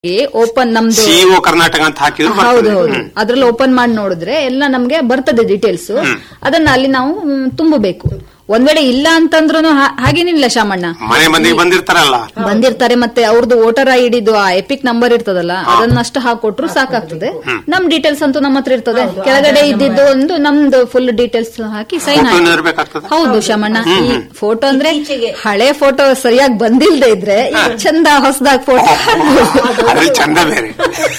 Open ನಮ್ದು CEO Karnataka ಅಂತ ಹಾಕಿದ್ರು ಹೌದು ಬರ್ತದೆ. ಹೌದು ಹ್ಮ್. ಅದ್ರಲ್ಲಿ ಓಪನ್ ಮಾಡಿ ನೋಡಿದ್ರೆ ಎಲ್ಲ ನಮ್ಗೆ ಬರ್ತದೆ ಡೀಟೇಲ್ಸ್ ಅದನ್ನ ಅಲ್ಲಿ ನಾವು ಮ್, ತುಂಬಬೇಕು ಒಂದ್ ವೇಳೆ ಇಲ್ಲ ಅಂತಂದ್ರು ಹಾಗೇನಿಲ್ಲ ಶಾಮಣ್ಣ ಮನೆ ಮಂದಿಗೆ ಬಂದಿರ್ತಾರಲ್ಲ ಬಂದಿರ್ತಾರೆ ಮತ್ತೆ ಅವ್ರದ್ದು ವೋಟರ್ ಐ ಡಿದು ಆ ಎಪಿಕ್ ನಂಬರ್ ಇರ್ತದಲ್ಲ ಅದನ್ನಷ್ಟು ಹಾಕೊಟ್ರು ಸಾಕಾಗ್ತದೆ ನಮ್ ಡೀಟೇಲ್ಸ್ ಅಂತೂ ನಮ್ಮ ಹತ್ರ ಇರ್ತದೆ ಕೆಳಗಡೆ ಇದ್ದಿದ್ದು ಒಂದು ನಮ್ದು ಫುಲ್ ಡೀಟೇಲ್ಸ್ ಹಾಕಿ ಸೈನ್ ಫೋಟೋ ಇರ್ಬೇಕಾಗ್ತದೆ ಹೌದು ಶಾಮಣ್ಣ ಈ ಫೋಟೋ ಅಂದ್ರೆ ಇತ್ತೀಚೆಗೆ. ಹಳೆ ಫೋಟೋ ಸರಿಯಾಗಿ ಬಂದಿಲ್ದೇ ಇದ್ರೆ ಈ ಚಂದ ಹೊಸದಾಗಿ ಫೋಟೋ ಅದ್ರಲ್ಲಿ ಚಂದ ಬೇರೆ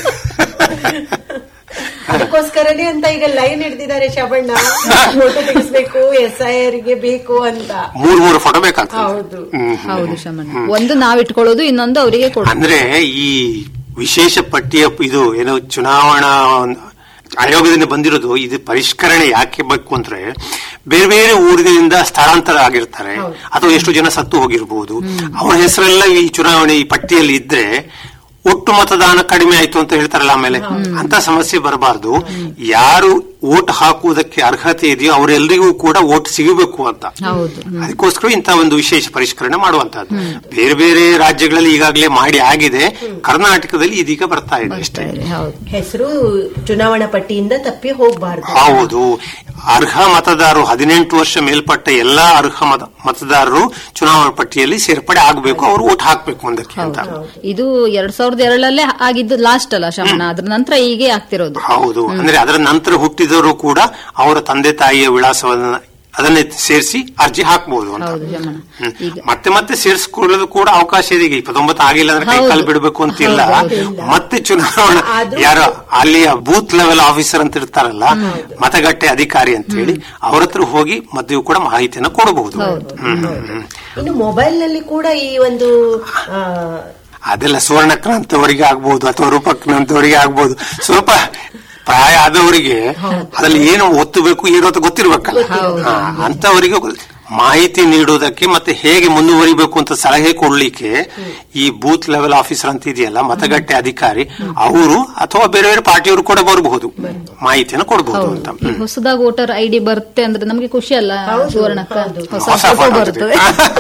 ಅದಕ್ಕೋಸ್ಕರನೇ ಅಂತ ಈಗ ಲೈನ್ ಹಿಡ್ದಿದ್ದಾರೆ ಶಬಣ್ಣ ಫೋಟೋ ತೆಗಿಸ್ಬೇಕು ಎಸ್ ಐ ಗೆ ಬೇಕು ಅಂತ ಮೂರ್ ಮೂರು ಫೋಟೋ ಬೇಕಾಗ್ತದೆ ಹೌದು ಹ್ಮ್. ಹೌದು ಶಾಮಣ್ಣ ಒಂದು ನಾವ್ ಇಟ್ಕೊಳ್ಳೋದು ಇನ್ನೊಂದು ಅವರಿಗೆ ಕೊಡೋದು ಅಂದ್ರೆ ಈ ವಿಶೇಷ ಪಟ್ಟಿಯ ಇದು ಏನು ಚುನಾವಣಾ ಆಯೋಗದಿಂದ ಬಂದಿರೋದು ಇದು ಪರಿಷ್ಕರಣೆ ಯಾಕೆ ಬೇಕು ಅಂದ್ರೆ ಬೇರೆ ಬೇರೆ ಊರಿನಿಂದ ಸ್ಥಳಾಂತರ ಆಗಿರ್ತಾರೆ ಅಥವಾ ಎಷ್ಟು ಜನ ಸತ್ತು ಹೋಗಿರ್ಬೋದು ಅವರ ಹೆಸರೆಲ್ಲ ಈ ಚುನಾವಣೆ ಈ ಪಟ್ಟಿಯಲ್ಲಿ ಇದ್ರೆ ಒಟ್ಟು ಮತದಾನ ಕಡಿಮೆ ಆಯ್ತು ಅಂತ ಹೇಳ್ತಾರಲ್ಲ ಆಮೇಲೆ ಅಂತ ಸಮಸ್ಯೆ ಬರಬಾರ್ದು ಯಾರು ವೋಟ್ ಹಾಕುವುದಕ್ಕೆ ಅರ್ಹತೆ ಇದೆಯೋ ಅವರೆಲ್ಲರಿಗೂ ಕೂಡ ವೋಟ್ ಸಿಗಬೇಕು ಅಂತ ಹೌದು ಅದಕ್ಕೋಸ್ಕರ ಇಂತಹ ಒಂದು ವಿಶೇಷ ಪರಿಷ್ಕರಣೆ ಮಾಡುವಂತಹದ್ದು ಬೇರೆ ಬೇರೆ ರಾಜ್ಯಗಳಲ್ಲಿ ಈಗಾಗಲೇ ಮಾಡಿ ಆಗಿದೆ ಕರ್ನಾಟಕದಲ್ಲಿ ಇದೀಗ ಬರ್ತಾ ಇದೆ ಅಷ್ಟೇ ಹೌದು ಹೆಸರು ಚುನಾವಣಾ ಪಟ್ಟಿಯಿಂದ ತಪ್ಪಿ ಹೋಗ್ಬಾರ್ದು ಹೌದು ಅರ್ಹ ಮತದಾರರು ಹದಿನೆಂಟು ವರ್ಷ ಮೇಲ್ಪಟ್ಟ ಎಲ್ಲಾ ಅರ್ಹ ಮತ ಮತದಾರರು ಚುನಾವಣಾ ಪಟ್ಟಿಯಲ್ಲಿ ಸೇರ್ಪಡೆ ಆಗಬೇಕು ಅವರು ವೋಟ್ ಹಾಕಬೇಕು ಮುಂದಕ್ಕೆ ಅಂತ ಇದು ಎರಡ್ ಸಾವಿರದ ಎರಡಲ್ಲೇ ಆಗಿದ್ದು ಲಾಸ್ಟ್ ಅಲ್ಲ ಶಮನ ಅದ್ರ ನಂತರ ಹೀಗೆ ಆಗ್ತಿರೋದು ಹೌದು ಅಂದ್ರೆ ಅದರ ನಂತರ ಹುಟ್ಟಿದವರು ಕೂಡ ಅವರ ತಂದೆ ತಾಯಿಯ ವಿಳಾಸವನ್ನ ಅದನ್ನೇ ಸೇರಿಸಿ ಅರ್ಜಿ ಹಾಕಬಹುದು ಅಂತ ಹೌದು ಶಮನ ಹ್ಮ್. ಈಗ ಮತ್ತೆ ಮತ್ತೆ ಸೇರಿಸಿಕೊಳ್ಳಲು ಕೂಡ ಅವಕಾಶ ಇದೆ ಈಗ ಇಪ್ಪತ್ತೊಂಬತ್ತು ಆಗಿಲ್ಲ ಅಂದ್ರೆ ಕೈ ಹೌದು. ಕಾಲು ಬಿಡಬೇಕು ಅಂತಿಲ್ಲ ಹೌದು, ಮತ್ತೆ ಚುನಾವಣಾ ಆದ್ರೂ- ಯಾರು ಅಲ್ಲಿಯ ಬೂತ್ ಲೆವೆಲ್ ಆಫೀಸರ್ ಅಂತ ಇರ್ತಾರಲ್ಲ ಮತಗಟ್ಟೆ ಅಧಿಕಾರಿ ಅಂತ ಹೇಳಿ ಅವ್ರ ಹತ್ರ ಹೋಗಿ ಮಧ್ಯೆ ಕೂಡ ಮಾಹಿತಿಯನ್ನು ಕೊಡಬಹುದು ಹ್ಮ್, ಹ್ಮ್, ಹ್ಮ್. ಇನ್ನು ಮೊಬೈಲ್ ನಲ್ಲಿ ಕೂಡ ಈ ಒಂದು ಆ, ಅದೆಲ್ಲ ಸುವರ್ಣಕ್ರಾಂತವರಿಗೆ ಆಗ್ಬಹುದು ಅಥವಾ ರೂಪಕ್ರಾಂತವರಿಗೆ ಆಗ್ಬಹುದು ಸ್ವಲ್ಪ ಪ್ರಾಯ ಆದವರಿಗೆ ಅದ್ರಲ್ಲಿ ಏನು ಒತ್ತಬೇಕು ಏನು ಅಂತ ಗೊತ್ತಿರ್ಬೇಕಲ್ಲ ಹಾ, ಅಂತವರಿಗೆ ಮಾಹಿತಿ ನೀಡುವುದಕ್ಕೆ ಮತ್ತೆ ಹೇಗೆ ಮುಂದುವರಿಬೇಕು ಅಂತ ಸಲಹೆ ಕೊಡ್ಲಿಕ್ಕೆ ಈ ಬೂತ್ ಲೆವೆಲ್ ಆಫೀಸರ್ ಅಂತ ಇದೆಯಲ್ಲ ಮತಗಟ್ಟೆ ಅಧಿಕಾರಿ ಅವರು ಅಥವಾ ಬೇರೆ ಬೇರೆ ಪಾರ್ಟಿಯವರು ಕೂಡ ಬರಬಹುದು ಮಾಹಿತಿಯನ್ನು ಕೊಡಬಹುದು ಅಂತ ಈ ಹೊಸದಾಗಿ ವೋಟರ್ ಐಡಿ ಬರುತ್ತೆ ಅಂದ್ರೆ ನಮ್ಗೆ ಖುಷಿ ಅಲ್ಲ ಸುವರ್ಣಕ್ಕ ಹೊಸ ಹೊಸ ಫೋಟೋ photo ಬರ್ತದೆ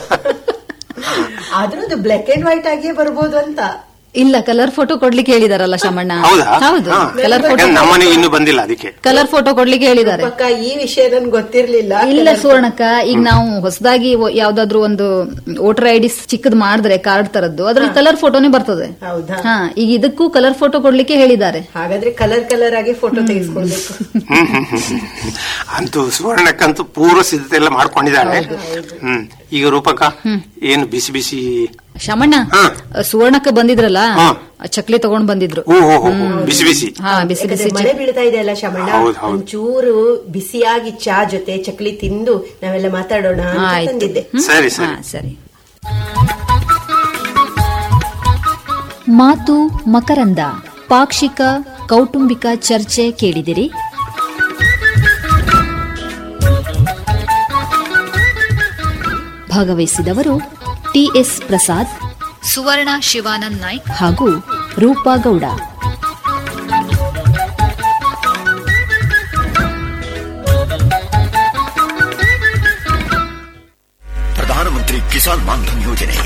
ಆದ್ರೂ ಅದು ಬ್ಲಾಕ್ ಅಂಡ್ ವೈಟ್ ಆಗಿಯೇ ಬರ್ಬೋದು ಅಂತ ಇಲ್ಲ ಕಲರ್ ಫೋಟೋ ಕೊಡ್ಲಿಕ್ಕೆ ಹೇಳಿದಾರಲ್ಲ ಶಮಣ್ಣ ಹೌದಾ ಹೌದು ಹಾ. ಕಲರ್ ಫೋಟೋ ಯಾಕಂದ್ರೆ ನಮ್ಮನೆಗೆ ಇನ್ನೂ ಬಂದಿಲ್ಲ ಅದಕ್ಕೆ ಕಲರ್ ಫೋಟೋ ಕೊಡ್ಲಿಕ್ಕೆ ಹೇಳಿದ್ದಾರೆ ಪಕ್ಕ ಈ ವಿಷಯ ನನ್ಗೆ ಗೊತ್ತಿರ್ಲಿಲ್ಲ ಇಲ್ಲ ಸುವರ್ಣಕ್ಕ ಈಗ ನಾವು ಹೊಸದಾಗಿ ಯಾವ್ದಾದ್ರು ಒಂದು ವೋಟರ್ ಐಡಿ ಚಿಕ್ಕದ್ ಮಾಡಿದ್ರೆ ಕಾರ್ಡ್ ತರದ್ದು ಅದ್ರಲ್ಲಿ ಕಲರ್ ಫೋಟೋನೇ ಬರ್ತದೆ ಹೌದಾ ಹಾ ಈಗ ಇದಕ್ಕೂ ಕಲರ್ ಫೋಟೋ ಕೊಡ್ಲಿಕ್ಕೆ ಹೇಳಿದ್ದಾರೆ ಹಾಗಾದ್ರೆ ಕಲರ್ ಕಲರ್ ಆಗಿ ಫೋಟೋ ತೆಗೆಸ್ಕೊಳ್ಬೇಕು ಹ್ಮ್, ಹ್ಮ್, ಹ್ಮ್, ಹ್ಮ್. ಅಂತೂ ಸುವರ್ಣಕ್ಕಂತೂ ಪೂರ್ವ ಸಿದ್ಧತೆ ಎಲ್ಲ ಮಾಡ್ಕೊಂಡಿದ್ದಾಳೆ ಹ್ಮ್ ಈಗ ರೂಪಕ ಏನು ಬಿಸಿ ಬಿಸಿ ಶಮಣ್ಣ ಹಾ. ಸುವರ್ಣಕ್ಕ ಬಂದಿದ್ರಲ್ಲ ಹಾ. ಚಕ್ಲಿ ತಗೊಂಡ್ ಬಂದಿದ್ರು ಓ ಹೋ ಹೋ ಹೋ, ಬಿಸಿ ಬಿಸಿ ಹಾ ಬಿಸಿ ಬಿಸಿ ಯಾಕಂದ್ರೆ ಮಳೆ ಬೀಳ್ತಾ ಇದೆ ಅಲ್ಲ ಶಮಣ್ಣ ಹೌದು, ಹೌದು. ಒಂಚೂರು ಬಿಸಿಯಾಗಿ ಚಾ ಜೊತೆ ಚಕ್ಲಿ ತಿಂದು ನಾವೆಲ್ಲ ಮಾತಾಡೋಣ ಅಂತ ಆಯ್ತು. ತಂದಿದ್ದೆ ಸರಿ ಹಾ ಸರಿ ಸರಿ ಮಾತು ಮಕರಂದ ಪಾಕ್ಷಿಕ ಕೌಟುಂಬಿಕ ಚರ್ಚೆ ಕೇಳಿದಿರಿ ಭಾಗವಹಿಸಿದವರು ಟಿಎಸ್ ಪ್ರಸಾದ್ ಸುವರ್ಣ ಶಿವಾನಂದ್ ನಾಯ್ಕ್ ಹಾಗೂ ರೂಪಾ ಗೌಡ ಪ್ರಧಾನಮಂತ್ರಿ ಕಿಸಾನ್ ಮಾನ್ಧನ್ ಯೋಜನೆ